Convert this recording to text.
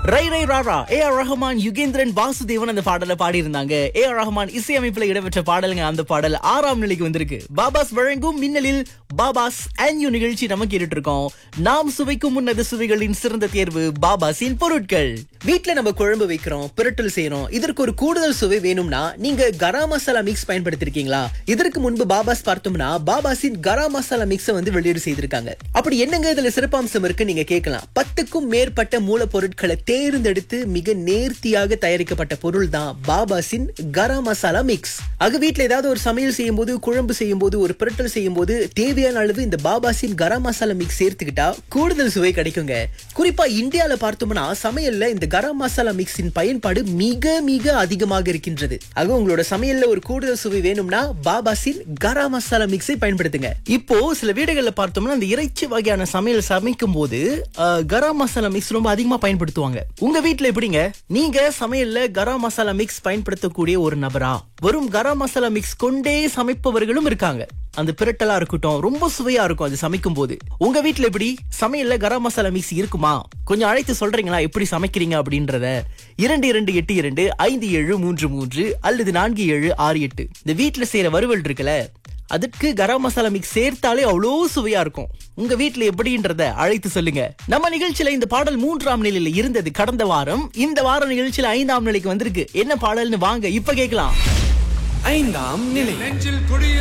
ரை ரை ராரா ஏ ஆர் ரஹ்மான் யுகேந்திரன் வாசுதேவன் அந்த பாடலை பாடியிருந்தாங்க ஏ ஆர் ரஹ்மான் இசையமைப்புல இடம்பெற்ற பாடலுங்க அந்த பாடல் ஆறாம் நிலைக்கு வந்திருக்கு பாபாஸ் வழங்கும் மின்னலில் பாபாஸ் ஆன்யூ நிகழ்ச்சி நம்ம கேட்டுட்டு இருக்கோம் நாம் சுவைக்கும் உன்னத சுவைகளின் சிறந்த தேர்வு பாபாஸின் பொருட்கள் வீட்ல நம்ம குழம்பு வைக்கிறோம் பிரட்டல் செய்யறோம் இதற்கு ஒரு கூடுதல் சுவை வேணும்னா நீங்க கரம் மசாலா மிக்ஸ் பயன்படுத்திருக்கீங்களா இதற்கு முன்பு பாபாஸ் பார்த்தோம்னா பாபாஸின் கரம் மசாலா மிக்ஸை வந்து வெளியீடு செய்திருக்காங்க அப்படி என்னங்க இதுல சிறப்பம்சம் இருக்கு நீங்க கேட்கலாம் பத்துக்கும் மேற்பட்ட மூலப்பொருட்களை தேர்ந்தெடுத்து மிக நேர்த்தியாக தயாரிக்கப்பட்ட பொருள் தான் பாபாஸின் கரம் மசாலா மிக்ஸ் ஆக வீட்ல ஏதாவது ஒரு சமையல் செய்யும் போது குழம்பு செய்யும் போது ஒரு பிரட்டல் செய்யும் போது தேவையான அளவு இந்த பாபாஸின் கரம் மசாலா மிக்ஸ் சேர்த்துக்கிட்டா கூடுதல் சுவை கிடைக்குங்க குறிப்பா இந்தியால பார்த்தோம்னா சமையல்ல இந்த கரம் மசாலா மிக்ஸின் பயன்பாடு மிக மிக அதிகமாக இருக்கின்றது ஆக உங்களோட சமையல்ல ஒரு கூடுதல் சுவை வேணும்னா பாபாஸின் கரம் மசாலா மிக்ஸை பயன்படுத்துங்க இப்போ சில வீடுகள்ல பார்த்தோம்னா இந்த இறைச்சி வகையான சமையல் சமைக்கும் போது அஹ், கரம் மசாலா மிக்ஸ் ரொம்ப அதிகமா பயன்படுத்துவாங்க உங்க வீட்ல எப்படிங்க நீங்க சமையல்ல கரம் மசாலா மிக்ஸ் பயன்படுத்தக்கூடிய ஒரு நபரா வெறும் கரம் மசாலா மிக்ஸ் கொண்டே சமைப்பவர்களும் இருக்காங்க அந்த பிரட்டலா இருக்கட்டும் ரொம்ப சுவையா இருக்கும் அது சமைக்கும் போது உங்க வீட்ல எப்படி சமையல்ல கரம் மசாலா மிக்ஸ் இருக்குமா கொஞ்சம் அழைத்து சொல்றீங்களா எப்படி சமைக்கிறீங்க அப்படின்றத இரண்டு இரண்டு எட்டு இரண்டு ஐந்து ஏழு மூன்று மூன்று அல்லது நான்கு ஏழு ஆறு எட்டு இந்த வீட்ல செய்யற வறுவல் இருக்குல்ல அதுக்கு கரம் மசாலா மிக்ஸ் சேர்த்தாலே அவ்வளோ சுவையா இருக்கும் உங்க வீட்ல எப்படின்றத அழைத்து சொல்லுங்க நம்ம நிகழ்ச்சியில இந்த பாடல் மூன்றாம் நிலையில இருந்தது கடந்த வாரம் இந்த வார நிகழ்ச்சியில ஐந்தாம் நிலைக்கு வந்திருக்கு என்ன பாடல்னு வாங்க இப்ப கேட்கலாம் ஐந்தாம் நிலை நெஞ்சில் குடி